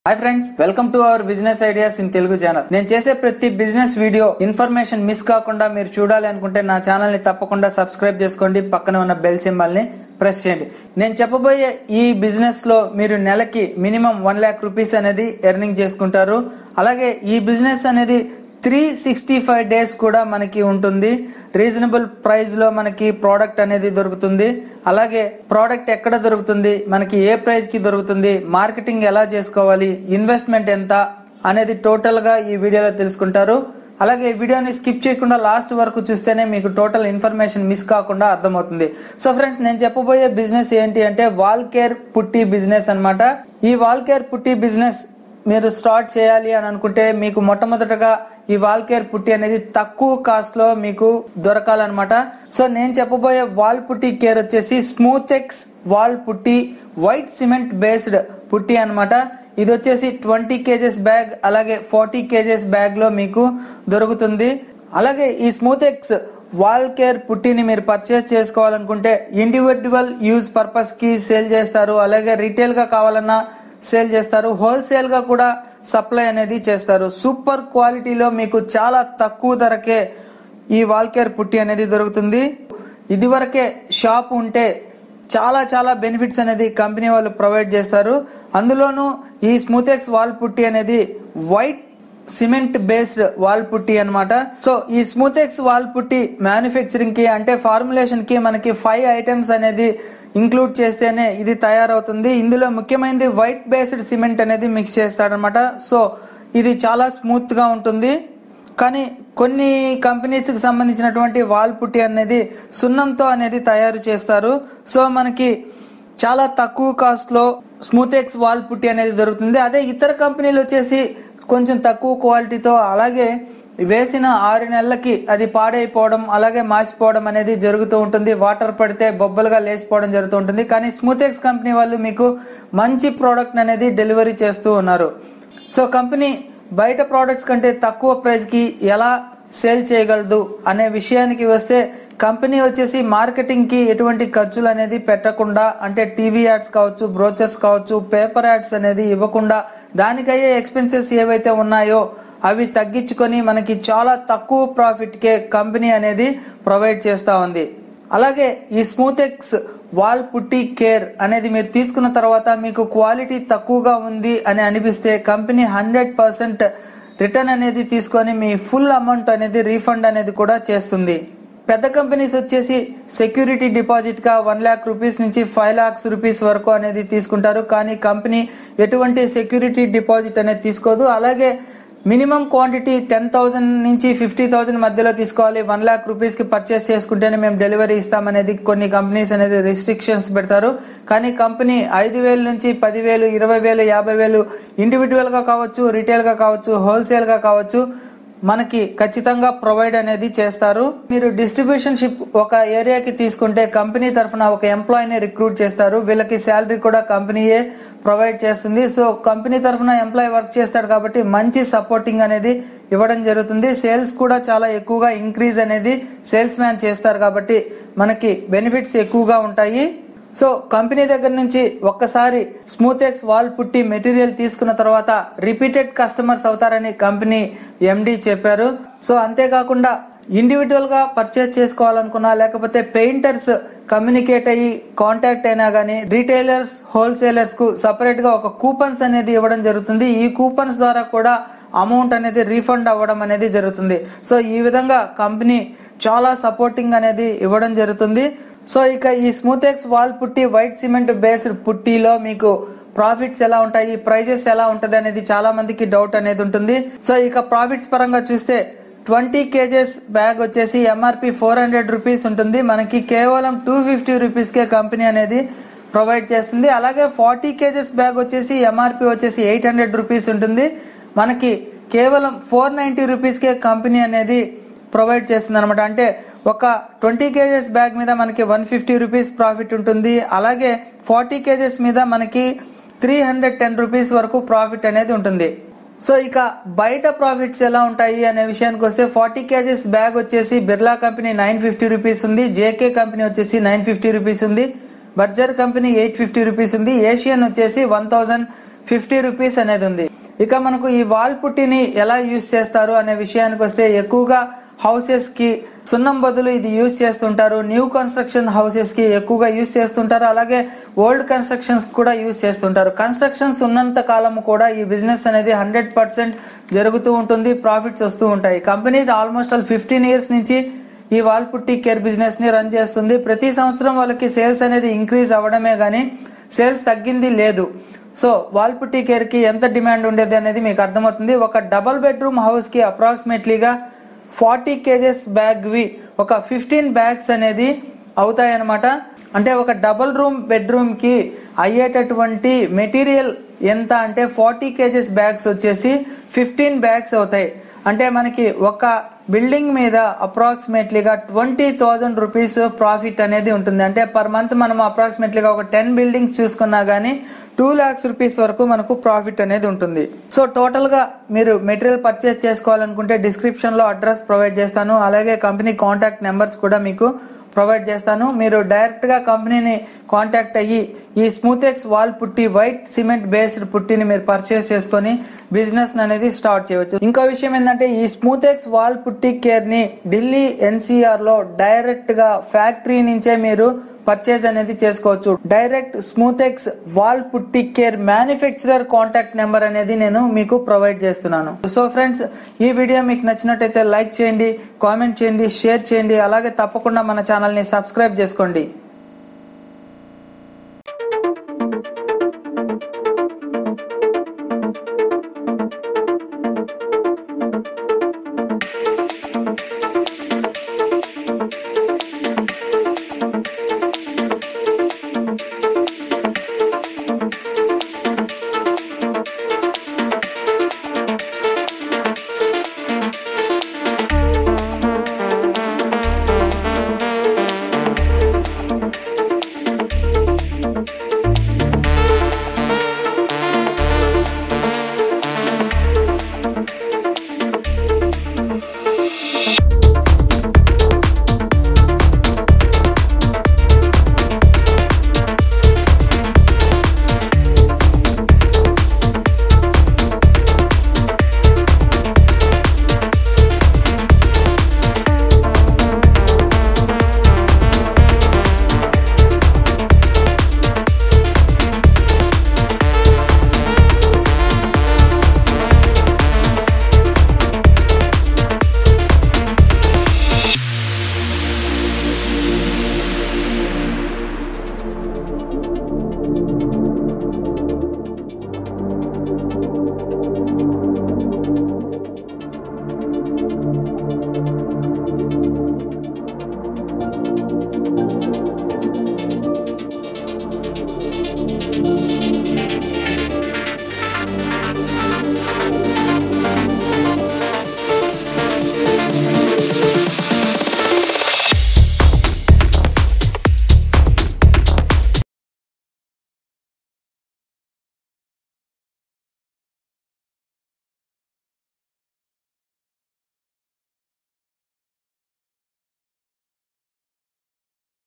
hi friends welcome to our business ideas in Telugu channel నేను చేసే ప్రతి బిజినెస్ వీడియో ఇన్ఫర్మేషన్ మిస్ కాకుండా మీరు చూడాలి అనుకుంటే నా ఛానల్ ని తప్పకుండా సబ్స్క్రైబ్ చేసుకోండి పక్కన ఉన్న బెల్ సింబల్ ని ప్రెస్ చేయండి నేను చెప్పబోయే ఈ బిజినెస్ లో మీరు నెలకి మినిమం వన్ ల్యాక్ రూపీస్ అనేది ఎర్నింగ్ చేసుకుంటారు అలాగే ఈ బిజినెస్ అనేది త్రీ సిక్స్టీ ఫైవ్ డేస్ కూడా మనకి ఉంటుంది రీజనబుల్ ప్రైస్ లో మనకి ప్రోడక్ట్ అనేది దొరుకుతుంది అలాగే ప్రోడక్ట్ ఎక్కడ దొరుకుతుంది మనకి ఏ ప్రైస్ కి దొరుకుతుంది మార్కెటింగ్ ఎలా చేసుకోవాలి ఇన్వెస్ట్మెంట్ ఎంత అనేది టోటల్ గా ఈ వీడియోలో తెలుసుకుంటారు అలాగే ఈ వీడియోని స్కిప్ చేయకుండా లాస్ట్ వరకు చూస్తేనే మీకు టోటల్ ఇన్ఫర్మేషన్ మిస్ కాకుండా అర్థమవుతుంది సో ఫ్రెండ్స్ నేను చెప్పబోయే బిజినెస్ ఏంటి అంటే వాల్ కేర్ పుట్టి బిజినెస్ అన్నమాట ఈ వాల్ కేర్ పుట్టి బిజినెస్ మీరు స్టార్ట్ చేయాలి అని అనుకుంటే మీకు మొట్టమొదటగా ఈ వాల్ కేర్ పుట్టి అనేది తక్కువ కాస్ట్ లో మీకు దొరకాలన్నమాట సో నేను చెప్పబోయే వాల్ పుట్టి కేర్ వచ్చేసి Smoothex wall putty white cement based putty అన్నమాట ఇది వచ్చేసి ట్వంటీ కేజెస్ బ్యాగ్ అలాగే ఫార్టీ కేజెస్ బ్యాగ్ లో మీకు దొరుకుతుంది అలాగే ఈ స్మూత్ ఎక్స్ వాల్ కేర్ పుట్టిని మీరు పర్చేస్ చేసుకోవాలనుకుంటే ఇండివిజువల్ యూజ్ పర్పస్ కి సేల్ చేస్తారు అలాగే రీటైల్ గా కావాలన్నా సేల్ చేస్తారు హోల్సేల్ గా కూడా సప్లై అనేది చేస్తారు సూపర్ క్వాలిటీలో మీకు చాలా తక్కువ ధరకే ఈ వాల్ కేర్ పుట్టి అనేది దొరుకుతుంది ఇదివరకే షాప్ ఉంటే చాలా చాలా బెనిఫిట్స్ అనేది కంపెనీ వాళ్ళు ప్రొవైడ్ చేస్తారు అందులోనూ ఈ స్మూతెక్స్ వాల్ పుట్టి అనేది వైట్ సిమెంట్ బేస్డ్ వాల్ పుట్టి అన్నమాట సో ఈ స్మూతెక్స్ వాల్ పుట్టి మ్యానుఫ్యాక్చరింగ్ కి అంటే ఫార్ములేషన్ కి మనకి ఫైవ్ ఐటమ్స్ అనేది ఇంక్లూడ్ చేస్తేనే ఇది తయారవుతుంది ఇందులో ముఖ్యమైనది వైట్ బేస్డ్ సిమెంట్ అనేది మిక్స్ చేస్తాడనమాట సో ఇది చాలా స్మూత్ గా ఉంటుంది కానీ కొన్ని కంపెనీస్ కి సంబంధించినటువంటి వాల్ పుట్టి అనేది సున్నంతో అనేది తయారు చేస్తారు సో మనకి చాలా తక్కువ కాస్ట్ లో స్మూతెక్స్ వాల్ పుట్టి అనేది దొరుకుతుంది అదే ఇతర కంపెనీలు వచ్చేసి కొంచెం తక్కువ క్వాలిటీతో అలాగే వేసిన ఆరు నెలలకి అది పాడైపోవడం అలాగే మాసిపోవడం అనేది జరుగుతూ ఉంటుంది వాటర్ పడితే బొబ్బలుగా లేచిపోవడం జరుగుతూ ఉంటుంది కానీ స్మూతెక్స్ కంపెనీ వాళ్ళు మీకు మంచి ప్రోడక్ట్ అనేది డెలివరీ చేస్తూ ఉన్నారు సో కంపెనీ బయట ప్రోడక్ట్స్ కంటే తక్కువ ప్రైస్కి ఎలా సేల్ చేయగలదు అనే విషయానికి వస్తే కంపెనీ వచ్చేసి మార్కెటింగ్ కి ఎటువంటి ఖర్చులు అనేది పెట్టకుండా అంటే టీవీ యాడ్స్ కావచ్చు బ్రోచర్స్ కావచ్చు పేపర్ యాడ్స్ అనేది ఇవ్వకుండా దానికయ్యే ఎక్స్పెన్సెస్ ఏవైతే ఉన్నాయో అవి తగ్గించుకొని మనకి చాలా తక్కువ ప్రాఫిట్ కే కంపెనీ అనేది ప్రొవైడ్ చేస్తా ఉంది అలాగే ఈ స్మూతెక్స్ వాల్ పుట్టి కేర్ అనేది మీరు తీసుకున్న తర్వాత మీకు క్వాలిటీ తక్కువగా ఉంది అని అనిపిస్తే కంపెనీ హండ్రెడ్ పర్సెంట్ రిటర్న్ అనేది తీసుకొని మీ ఫుల్ అమౌంట్ అనేది రీఫండ్ అనేది కూడా చేస్తుంది పెద్ద కంపెనీస్ వచ్చేసి సెక్యూరిటీ డిపాజిట్ గా వన్ ల్యాక్ రూపీస్ నుంచి ఫైవ్ లాక్స్ రూపీస్ వరకు అనేది తీసుకుంటారు కానీ కంపెనీ ఎటువంటి సెక్యూరిటీ డిపాజిట్ అనేది తీసుకోదు అలాగే మినిమం క్వాంటిటీ టెన్ థౌసండ్ నుంచి ఫిఫ్టీ థౌసండ్ మధ్యలో తీసుకోవాలి వన్ ల్యాక్ రూపీస్ కి పర్చేస్ చేసుకుంటేనే మేము డెలివరీ ఇస్తామనేది కొన్ని కంపెనీస్ అనేది రిస్ట్రిక్షన్స్ పెడతారు కానీ కంపెనీ ఐదు వేల నుంచి పదివేలు ఇరవై వేలు యాభై వేలు ఇండివిజువల్ గా కావచ్చు రిటైల్ గా కావచ్చు హోల్సేల్ గా కావచ్చు మనకి ఖచ్చితంగా ప్రొవైడ్ అనేది చేస్తారు మీరు డిస్ట్రిబ్యూషన్ షిప్ ఒక ఏరియాకి తీసుకుంటే కంపెనీ తరఫున ఒక ఎంప్లాయీని రిక్రూట్ చేస్తారు వీళ్ళకి శాలరీ కూడా కంపెనీయే ప్రొవైడ్ చేస్తుంది సో కంపెనీ తరఫున ఎంప్లాయీ వర్క్ చేస్తాడు కాబట్టి మంచి సపోర్టింగ్ అనేది ఇవ్వడం జరుగుతుంది సేల్స్ కూడా చాలా ఎక్కువగా ఇంక్రీజ్ అనేది సేల్స్ మ్యాన్ చేస్తారు కాబట్టి మనకి బెనిఫిట్స్ ఎక్కువగా ఉంటాయి సో కంపెనీ దగ్గర నుంచి ఒక్కసారి Smoothex wall putty material తీసుకున్న తర్వాత రిపీటెడ్ కస్టమర్స్ అవుతారని కంపెనీ ఎండి చెప్పారు సో అంతేకాకుండా ఇండివిజువల్ గా పర్చేస్ చేసుకోవాలనుకున్నా లేకపోతే పెయింటర్స్ కమ్యూనికేట్ అయ్యి కాంటాక్ట్ అయినా కానీ రీటైలర్స్ హోల్సేలర్స్ కు సపరేట్ గా ఒక కూపన్స్ అనేది ఇవ్వడం జరుగుతుంది ఈ కూపన్స్ ద్వారా కూడా అమౌంట్ అనేది రీఫండ్ అవ్వడం అనేది జరుగుతుంది సో ఈ విధంగా కంపెనీ చాలా సపోర్టింగ్ అనేది ఇవ్వడం జరుగుతుంది సో ఇక ఈ Smoothex wall putty white cement based పుట్టిలో మీకు ప్రాఫిట్స్ ఎలా ఉంటాయి ప్రైజెస్ ఎలా ఉంటది అనేది చాలా మందికి డౌట్ అనేది ఉంటుంది సో ఇక ప్రాఫిట్స్ పరంగా చూస్తే ట్వంటీ కేజెస్ బ్యాగ్ వచ్చేసి ఎంఆర్పి ఫోర్ హండ్రెడ్ రూపీస్ ఉంటుంది మనకి కేవలం టూ ఫిఫ్టీ రూపీస్కే కంపెనీ అనేది ప్రొవైడ్ చేస్తుంది అలాగే ఫార్టీ కేజెస్ బ్యాగ్ వచ్చేసి ఎంఆర్పి వచ్చేసి ఎయిట్ హండ్రెడ్ రూపీస్ ఉంటుంది మనకి కేవలం ఫోర్ నైంటీ రూపీస్కే కంపెనీ అనేది ప్రొవైడ్ చేస్తుంది అనమాట అంటే ఒక ట్వంటీ కేజెస్ బ్యాగ్ మీద మనకి వన్ ఫిఫ్టీ రూపీస్ ప్రాఫిట్ ఉంటుంది అలాగే ఫార్టీ కేజెస్ మీద మనకి త్రీ హండ్రెడ్ టెన్ రూపీస్ వరకు ప్రాఫిట్ అనేది ఉంటుంది సో ఇక బయట ప్రాఫిట్స్ ఎలా ఉంటాయి అనే విషయానికి వస్తే ఫార్టీ కేజెస్ బ్యాగ్ వచ్చేసి Birla company nine fifty rupees ఉంది జేకే కంపెనీ వచ్చేసి నైన్ ఫిఫ్టీ రూపీస్ ఉంది Berger company eight fifty rupees ఉంది ఏషియన్ వచ్చేసి వన్ థౌజండ్ ఫిఫ్టీ రూపీస్ అనేది ఉంది ఇక మనకు ఈ వాల్ పుట్టిని ఎలా యూస్ చేస్తారు అనే విషయానికి వస్తే ఎక్కువగా హౌసెస్ కి సున్నం బదులు ఇది యూస్ చేస్తుంటారు న్యూ కన్స్ట్రక్షన్ హౌసెస్ కి ఎక్కువగా యూస్ చేస్తుంటారు అలాగే ఓల్డ్ కన్స్ట్రక్షన్స్ కూడా యూస్ చేస్తుంటారు కన్స్ట్రక్షన్స్ ఉన్నంత కాలం కూడా ఈ బిజినెస్ అనేది హండ్రెడ్ పర్సెంట్ జరుగుతూ ఉంటుంది ప్రాఫిట్స్ వస్తూ ఉంటాయి company almost all fifteen years నుంచి ఈ వాల్ పుట్టి కేర్ బిజినెస్ ని రన్ చేస్తుంది ప్రతి సంవత్సరం వాళ్ళకి సేల్స్ అనేది ఇంక్రీజ్ అవ్వడమే కానీ సేల్స్ తగ్గింది లేదు సో వాల్ పుట్టి కేర్ కి ఎంత డిమాండ్ ఉండేది అనేది మీకు అర్థమవుతుంది ఒక డబల్ బెడ్రూమ్ హౌస్ కి అప్రాక్సిమేట్లీగా ఫార్టీ కేజెస్ బ్యాగ్వి ఒక ఫిఫ్టీన్ బ్యాగ్స్ అనేది అవుతాయన్నమాట అంటే ఒక డబుల్ రూమ్ బెడ్రూమ్ కి అయ్యేటటువంటి మెటీరియల్ ఎంత అంటే ఫార్టీ కేజెస్ బ్యాగ్స్ వచ్చేసి ఫిఫ్టీన్ బ్యాగ్స్ అవుతాయి అంటే మనకి ఒక బిల్డింగ్ మీద అప్రాక్సిమేట్లీగా ట్వంటీ థౌజండ్ రూపీస్ ప్రాఫిట్ అనేది ఉంటుంది అంటే పర్ మంత్ మనం అప్రాక్సిమేట్లీగా ఒక టెన్ బిల్డింగ్స్ చూసుకున్నా కానీ టూ ల్యాక్స్ రూపీస్ వరకు మనకు ప్రాఫిట్ అనేది ఉంటుంది సో టోటల్ గా మీరు మెటీరియల్ పర్చేస్ చేసుకోవాలనుకుంటే డిస్క్రిప్షన్ లో అడ్రస్ ప్రొవైడ్ చేస్తాను అలాగే కంపెనీ కాంటాక్ట్ నెంబర్స్ కూడా మీకు ప్రొవైడ్ చేస్తాను మీరు డైరెక్ట్ గా కంపెనీని కాంటాక్ట్ అయ్యి ఈ Smoothex wall putty white cement based పుట్టిని మీరు పర్చేస్ చేసుకొని బిజినెస్ అనేది స్టార్ట్ చేయవచ్చు ఇంకో విషయం ఏంటంటే ఈ స్మూతెక్స్ వాల్ పుట్టి కేర్ ని ఢిల్లీ ఎన్సీఆర్ లో డైరెక్ట్ గా ఫ్యాక్టరీ నుంచే మీరు పర్చేజ్ అనేది చేసుకోవచ్చు direct Smoothex wall putty care manufacturer contact number అనేది నేను మీకు ప్రొవైడ్ చేస్తున్నాను సో ఫ్రెండ్స్ ఈ వీడియో మీకు నచ్చినట్టయితే లైక్ చేయండి కామెంట్ చేయండి షేర్ చేయండి అలాగే తప్పకుండా మన ఛానల్ని సబ్స్క్రైబ్ చేసుకోండి